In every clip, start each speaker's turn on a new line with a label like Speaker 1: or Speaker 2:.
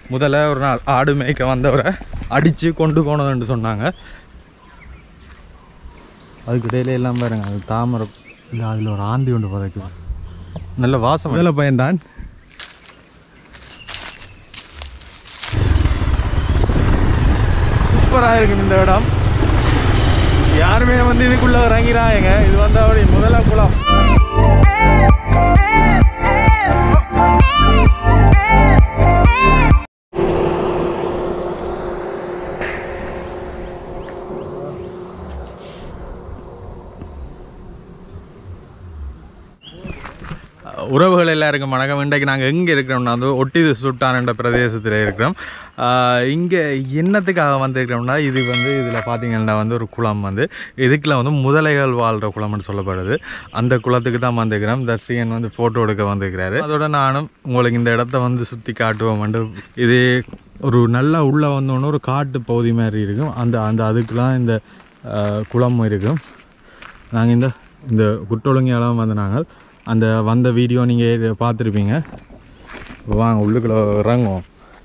Speaker 1: முதல்ல ஒரு நாள் ஆடு மேய்க்க வந்தவரை அடித்து கொண்டு போனதுன்னு சொன்னாங்க அதுக்கு இடையில எல்லாம் பாருங்க அது தாமரை இல்லை அதில் ஒரு ஆந்தி ஒன்று பதைக்கும் நல்ல வாசம் முதல்ல பையன்தான் சூப்பராக இருக்கும் இந்த இடம் யாருமே வந்து இதுக்குள்ள இறங்கிறாங்க இது வந்து அப்படி முதல குளம் உறவுகள் எல்லாருக்கும் வணக்கம் இன்றைக்கு நாங்கள் எங்கே இருக்கிறோம்னா வந்து ஒட்டி சுட்டான் என்ற பிரதேசத்தில் இருக்கிறோம் இங்கே என்னத்துக்காக வந்திருக்கிறோம்னா இது வந்து இதில் பார்த்தீங்கன்னா வந்து ஒரு குளம் வந்து இதுக்குள்ள வந்து முதலைகள் வாழ்கிற குளம்னு சொல்லப்படுது அந்த குளத்துக்கு தான் வந்திருக்கிறோம் தர்சிகன் வந்து ஃபோட்டோ எடுக்க வந்திருக்கிறாரு அதோட நானும் உங்களுக்கு இந்த இடத்த வந்து சுற்றி காட்டுவோம் இது ஒரு நல்லா உள்ளே வந்தோன்னே ஒரு காட்டு பகுதி மாதிரி இருக்கும் அந்த அந்த அதுக்கெலாம் இந்த ஆஹ், குளம் இருக்கும் நாங்கள் இந்த இந்த குட்டொழுங்கியாலாம் வந்து நாங்கள் அந்த வந்த வீடியோ நீங்கள் பார்த்துருப்பீங்க வாங்க உள்ளுக்குள்ள இறங்குவோம்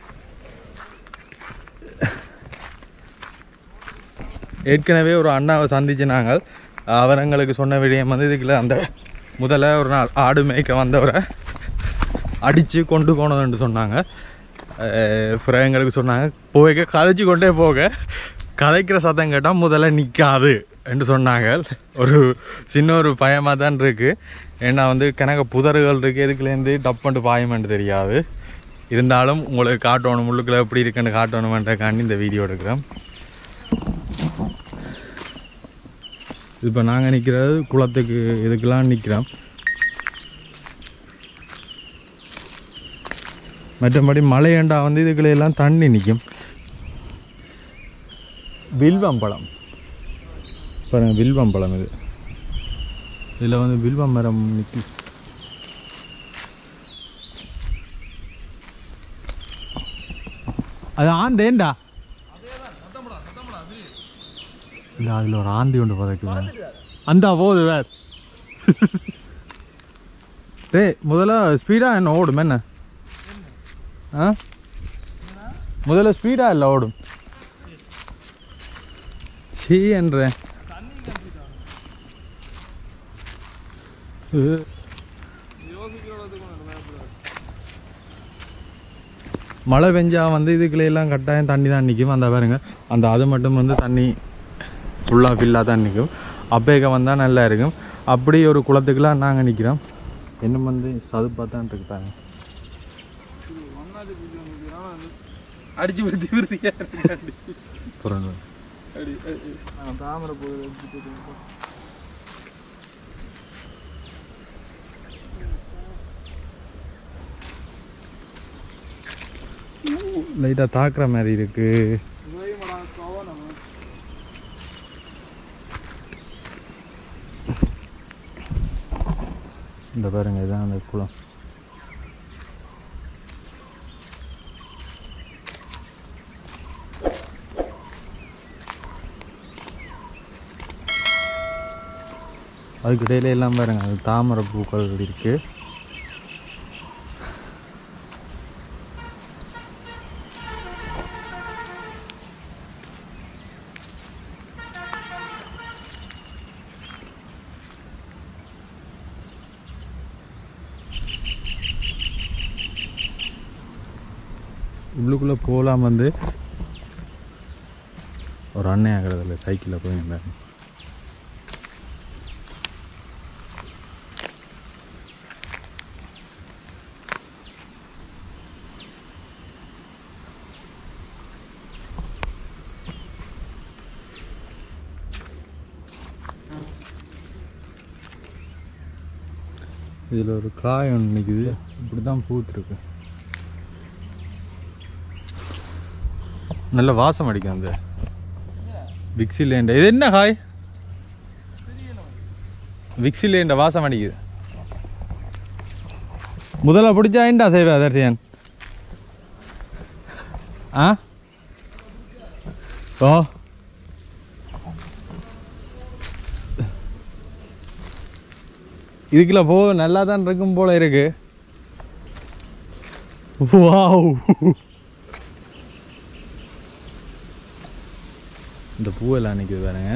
Speaker 1: ஏற்கனவே ஒரு அண்ணாவை சந்திச்சு நாங்கள் அவர் எங்களுக்கு சொன்ன விடயம் வந்து இதுக்குள்ள அந்த முதல்ல ஒரு நாள் ஆடு மேய்க்க வந்தவரை அடித்து கொண்டு போனதுன்னு சொன்னாங்க அஹ் பிறகு எங்களுக்கு சொன்னாங்க போய்க்க கதைச்சு கொண்டே போக கதைக்கிற சத்தம் கேட்டால் முதல்ல நிற்காது என்று சொன்னாங்க ஒரு சின்ன ஒரு பயமாக தான் இருக்குது ஏன்னா வந்து கணக்கு புதர்கள் இருக்குது எதுக்குலேருந்து டப்புன்ட்டு பாயமென்று தெரியாது இருந்தாலும் உங்களுக்கு காட்டணும் உள்ளுக்குள்ள எப்படி இருக்குன்னு காட்டணுமென்றக்காண்டி இந்த வீடியோ எடுக்கிறேன் இப்போ நாங்கள் நிற்கிறது குளத்துக்கு இதுக்கெல்லாம் நிற்கிறோம் மற்றபடி மலையண்டா வந்து இதுக்குள்ள எல்லாம் தண்ணி நிற்கும் வில்வம்பழம் பாருங்க வில்வம்பழம் இது இதில் வந்து வில்வ மரம் நிற்கும் அது ஆந்தேண்டா இல்லை அதில் ஒரு ஆந்தி ஒன்று பதைக்குவேன் அந்த போகுது வேற டேய் முதல்ல ஸ்பீடாக என்ன ஓடும் என்ன ஆ முதல்ல ஸ்பீடாக இல்லை ஓடும் சீ என்றேன் இது மழை பெஞ்சா வந்து இதுக்குள்ள எல்லாம் கட்டாயம் தண்ணி தான் நிற்கும் அந்த பாருங்க அந்த அது மட்டும் வந்து தண்ணி ஃபுல்லாக ஃபில்லாக தான் நிற்கும் அப்பேக்க வந்தால் நல்லா இருக்கும் அப்படி ஒரு குளத்துக்குலாம் நாங்கள் நிற்கிறோம் இன்னும் வந்து சதுப்பாக தான் இருக்கு பாருங்க
Speaker 2: அடிச்சு விருத்தி விருத்தியா
Speaker 1: புறணும்
Speaker 2: தாமரை போகுது
Speaker 1: லைட்டாக தாக்குற மாதிரி இருக்கு இந்த பாருங்க இதான் அந்த குளம் அதுக்கு இடையில எல்லாம் பாருங்க அது தாமரை பூக்கள் இருக்கு உள்ளுக்குள்ளே போகலாம் வந்து ஒரு அண்ணன் ஆகிறதில்ல சைக்கிளில் போயிருந்தாங்க இதில் ஒரு காய் ஒன்று நிற்குது இப்படி தான் பூத்துருக்கு நல்ல வாசம் அடிக்கும் அந்த விக்ஸி லேண்ட இது என்ன காய் விக்ஸி லேண்ட வாசம் அடிக்குது முதல்ல பிடிச்சா ஏன்டா செய்வா தர்ஷியன் ஆ ஓ இதுக்குள்ள போ நல்லா தான் இருக்கும் போல இருக்கு வாவ் இந்த பூவெல்லாம் நிற்குது பாருங்க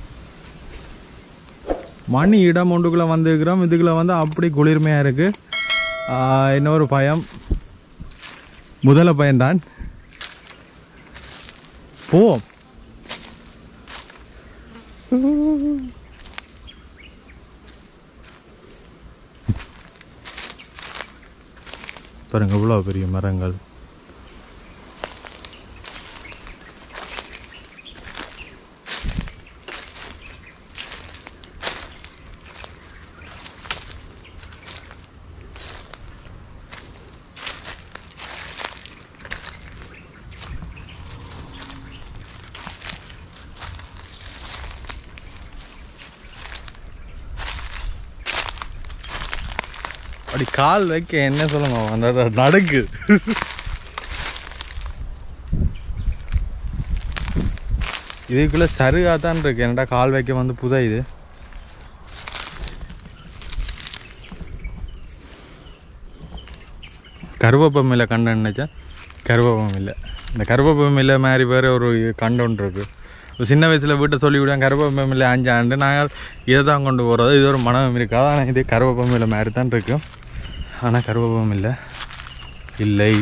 Speaker 1: மணி இடம் ஒன்றுக்குள்ளே வந்துருக்கிறோம் இதுக்குள்ள வந்து அப்படி குளிர்மையாக இருக்குது இன்னொரு பயம் முதல பயம்தான் போவோம் பாருங்க இவ்வளோ பெரிய மரங்கள் அப்படி கால் வைக்க என்ன சொல்லணும் அந்த நடுக்கு இதுக்குள்ள சருகா தான் இருக்கு என்னடா கால் வைக்க வந்து புதா இது கருவேப்பம் இல்லை கண்டு நினைச்சா கருவேப்பம் இல்லை இந்த கருவேப்பம் இல்லை மாதிரி வேறு ஒரு கண்டு ஒன்று இருக்கு ஒரு சின்ன வயசில் வீட்டை சொல்லி விடுவேன் கருவேப்பம் இல்லை அஞ்சு ஆண்டு நாங்கள் இதை தான் கொண்டு போகிறது இது ஒரு மனம் இருக்காது ஆனால் இது கருவேப்பம் இல்லை மாதிரி தான் இருக்கும் ஆனால் கருவேப்பம் இல்லை இல்லை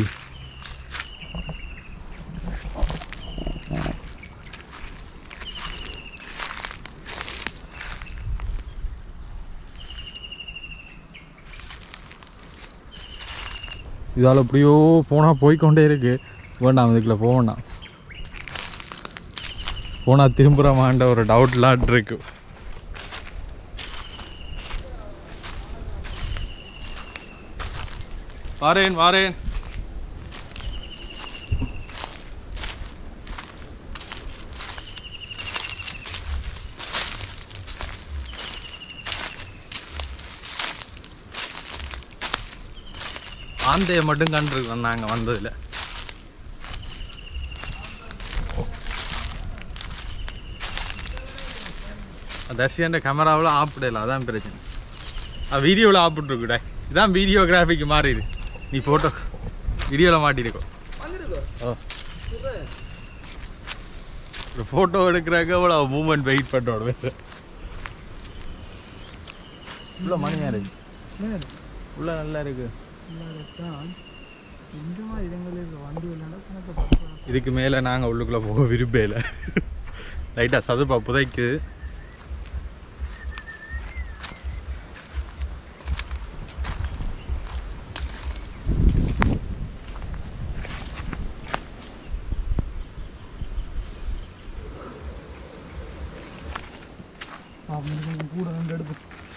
Speaker 1: இதால் எப்படியோ போனால் போய்க்கொண்டே இருக்கு வேண்டாம் இதுக்குள்ள போவேண்டாம் போனால் திரும்புகிறமான்ற ஒரு டவுட்லாம் இருக்கு வாரேன் வாரேன் ஆந்தையை மட்டும் கண்டிருக்கோம் நாங்கள் வந்ததில் தர்ஷியன்ற கேமராவில் ஆப்பிடல அதான் பிரச்சனை வீடியோவில் ஆப்பிட்டுருக்குடா இதான் வீடியோகிராஃபிக்கு மாறிடு நீ ஃபோட்டோ வீடியோவில் மாட்டிருக்கோம் ஓ ஒரு ஃபோட்டோ எடுக்கிறக்க அவ்வளோ மூமெண்ட் வெயிட் பண்ணுறோட உள்ள மணியாக இருக்கு உள்ள நல்லா இருக்கு
Speaker 2: இந்த மாதிரி இடங்களில் வண்டி இல்லைன்னா கணக்கு பார்க்கலாம்
Speaker 1: இதுக்கு மேலே நாங்கள் உள்ளுக்குள்ளே போக விரும்பல லைட்டாக சதுப்பா புதைக்குது
Speaker 2: அப்படின்னு கூட ரெண்டு எடுப்பு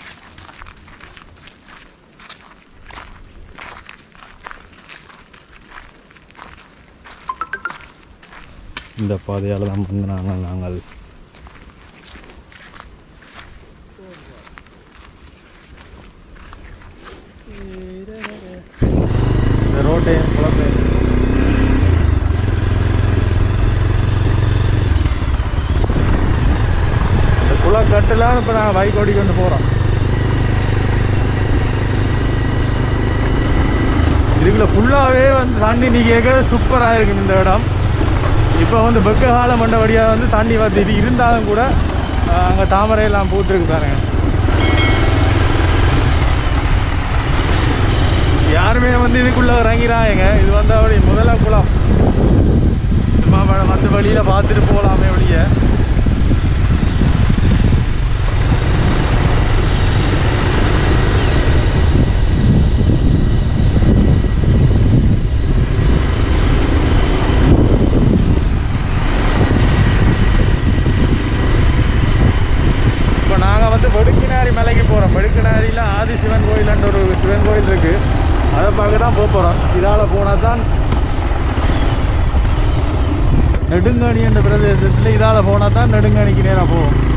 Speaker 1: இந்த பாதையால் தான் பண்ணினாங்க நாங்கள் இந்த ரோட்டை குழம்பு இந்த குளக்கட்டுலாம் இப்போ நாங்கள் பைக் ஓடிக்கொண்டு போகிறோம் இதுக்குள்ள ஃபுல்லாகவே வந்து தண்ணி நீக்க சூப்பராக இருக்குது இந்த இடம் இப்போ வந்து வெக்க காலம் மண்டபடியாக வந்து தண்ணி வந்து இது இருந்தாலும் கூட அங்கே தாமரையெல்லாம் பூத்துருக்கு பாருங்க யாருமே வந்து இதுக்குள்ளே இறங்கிறாங்க இது வந்து அப்படி முதல குளம் சும்மா வ- வந்து வழியில் பார்த்துட்டு போகலாமே ஒழிய இப்போ நாங்கள் வந்து வெடுக்கினாரி மலைக்கு போகிறோம் வெடுக்கினாரியில் ஆதி சிவன் கோயில்ன்ற ஒரு சிவன் கோயில் இருக்குது அதை பார்க்க தான் போக போகிறோம் இதால் போனால் தான் நெடுங்கணி என்ற பிரதேசத்தில் இதால் போனால் தான் நெடுங்கணிக்கு நேராக போவோம்